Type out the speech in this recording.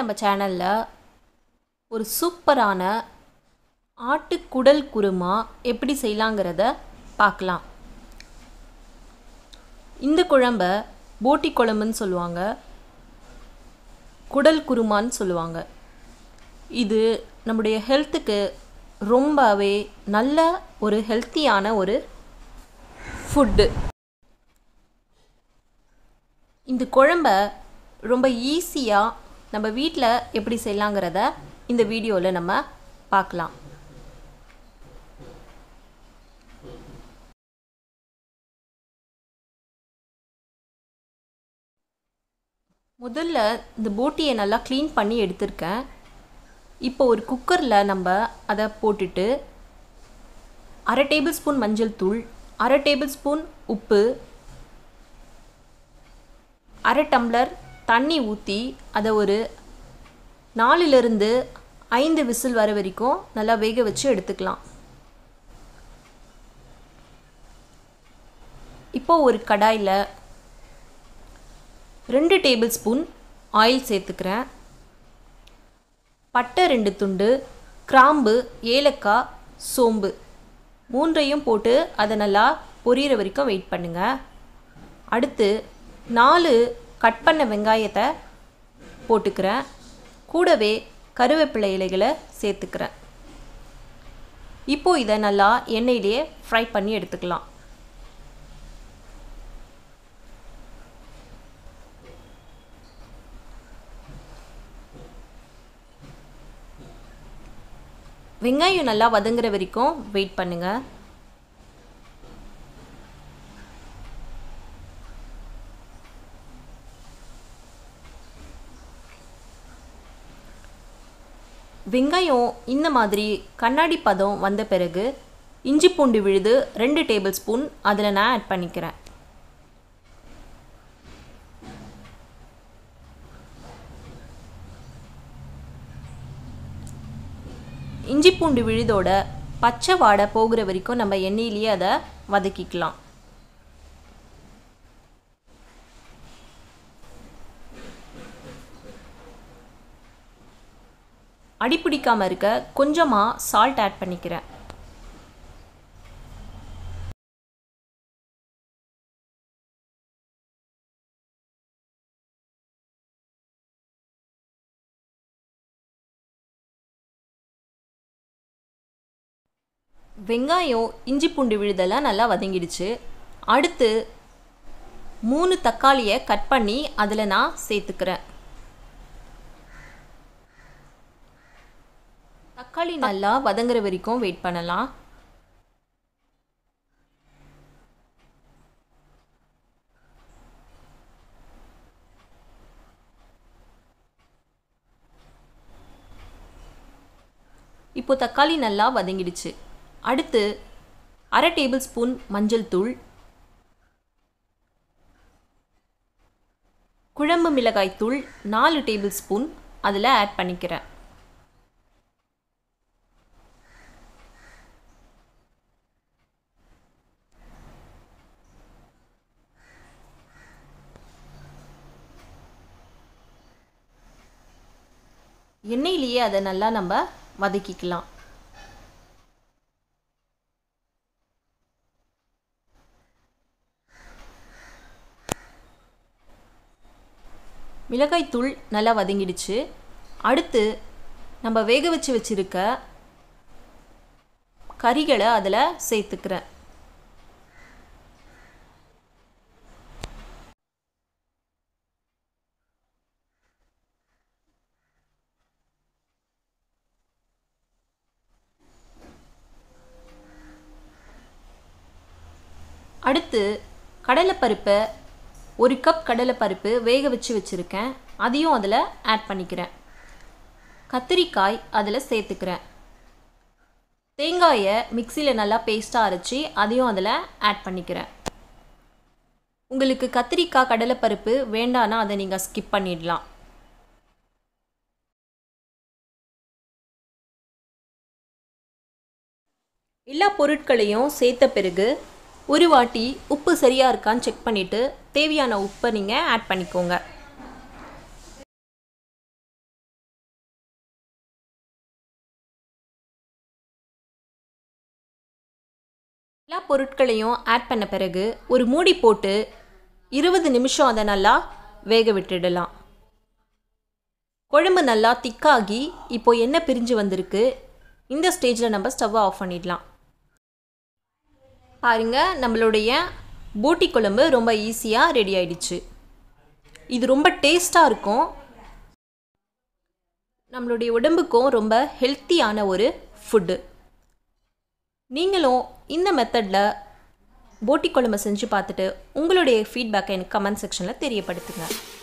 நம்ம சேனலில் ஒரு சூப்பரான ஆட்டுக்குடல் குருமா எப்படி செய்யலாங்கிறத பார்க்கலாம் இந்த குழம்ப போட்டி குழம்புன்னு சொல்லுவாங்க குடல் குருமான்னு சொல்லுவாங்க இது நம்முடைய ஹெல்த்துக்கு ரொம்பவே நல்ல ஒரு ஹெல்த்தியான ஒரு ஃபுட்டு இந்த குழம்ப ரொம்ப ஈஸியாக நம்ம வீட்டில் எப்படி செய்யலாங்கிறத இந்த வீடியோவில் நம்ம பார்க்கலாம் முதல்ல இந்த போட்டியை நல்லா க்ளீன் பண்ணி எடுத்திருக்கேன் இப்போ ஒரு குக்கரில் நம்ம அதை போட்டுட்டு அரை டேபிள் ஸ்பூன் மஞ்சள் தூள் அரை டேபிள் ஸ்பூன் உப்பு அரை டம்ளர் தண்ணி ஊற்றி அதை ஒரு நாலுலேருந்து ஐந்து விசில் வர வரைக்கும் நல்லா வேக வச்சு எடுத்துக்கலாம் இப்போது ஒரு கடாயில் ரெண்டு டேபிள் ஸ்பூன் ஆயில் சேர்த்துக்கிறேன் பட்டை ரெண்டு துண்டு கிராம்பு ஏலக்காய் சோம்பு மூன்றையும் போட்டு அதை நல்லா பொரியிற வரைக்கும் வெயிட் பண்ணுங்கள் அடுத்து நாலு கட் பண்ண வெங்காயத்தை போட்டுக்கிறேன் கூடவே கருவேப்பிலை இலைகளை சேர்த்துக்கிறேன் இப்போது இதை நல்லா எண்ணெயிலேயே ஃப்ரை பண்ணி எடுத்துக்கலாம் வெங்காயம் நல்லா வதங்குற வரைக்கும் வெயிட் பண்ணுங்கள் வெங்காயம் இந்த மாதிரி கண்ணாடி பதம் வந்த பிறகு இஞ்சி பூண்டு விழுது ரெண்டு டேபிள் ஸ்பூன் அதில் நான் ஆட் பண்ணிக்கிறேன் இஞ்சி பூண்டு விழுதோட பச்சை வாடை போகிற வரைக்கும் நம்ம எண்ணெயிலேயே அதை வதக்கிக்கலாம் அடிப்பிடிக்காமல் இருக்க கொஞ்சமாக சால்ட் ஆட் பண்ணிக்கிறேன் வெங்காயம் இஞ்சி பூண்டு விழுதெல்லாம் நல்லா வதங்கிடுச்சு அடுத்து மூணு தக்காளியை கட் பண்ணி அதில் நான் சேர்த்துக்கிறேன் தக்காளி நல்லா வதங்குற வரைக்கும் வெயிட் பண்ணலாம் இப்போ தக்காளி நல்லா வதங்கிடுச்சு அடுத்து அரை டேபிள் ஸ்பூன் மஞ்சள் தூள் குழம்பு மிளகாய் தூள் நாலு டேபிள் ஸ்பூன் அதில் ஆட் பண்ணிக்கிறேன் எண்ணெயிலேயே அதை நல்லா நம்ம வதக்கிக்கலாம் மிளகாய்த்தூள் நல்லா வதங்கிடுச்சு அடுத்து நம்ம வேக வச்சு வச்சுருக்க கறிகளை அதில் சேர்த்துக்கிறேன் அடுத்து கடலைப்பருப்பை ஒரு கப் கடலைப்பருப்பு வேக வச்சு வச்சுருக்கேன் அதையும் அதில் ஆட் பண்ணிக்கிறேன் கத்திரிக்காய் அதில் சேர்த்துக்கிறேன் தேங்காயை மிக்சியில் நல்லா பேஸ்ட்டாக அரைச்சி அதையும் அதில் ஆட் பண்ணிக்கிறேன் உங்களுக்கு கத்திரிக்காய் கடலைப்பருப்பு வேண்டான்னா அதை நீங்கள் ஸ்கிப் பண்ணிடலாம் எல்லா பொருட்களையும் சேர்த்த பிறகு ஒரு வாட்டி உப்பு சரியாக இருக்கான்னு செக் பண்ணிவிட்டு தேவையான உப்பை நீங்கள் ஆட் பண்ணிக்கோங்க பொருட்களையும் ஆட் பண்ண பிறகு ஒரு மூடி போட்டு இருபது நிமிஷம் அதை நல்லா வேக விட்டுடலாம் குழம்பு நல்லா திக்காகி இப்போ எண்ணெய் பிரிஞ்சு வந்திருக்கு இந்த ஸ்டேஜில் நம்ம ஸ்டவ்வை ஆஃப் பண்ணிடலாம் பாருங்கள் நம்மளுடைய போட்டி குழம்பு ரொம்ப ஈஸியாக ரெடி ஆயிடுச்சு இது ரொம்ப டேஸ்ட்டாக இருக்கும் நம்மளுடைய உடம்புக்கும் ரொம்ப ஹெல்த்தியான ஒரு ஃபுட்டு நீங்களும் இந்த மெத்தடில் போட்டி குழம்பு செஞ்சு பார்த்துட்டு உங்களுடைய ஃபீட்பேக்கை எனக்கு கமெண்ட் செக்ஷனில் தெரியப்படுத்துங்க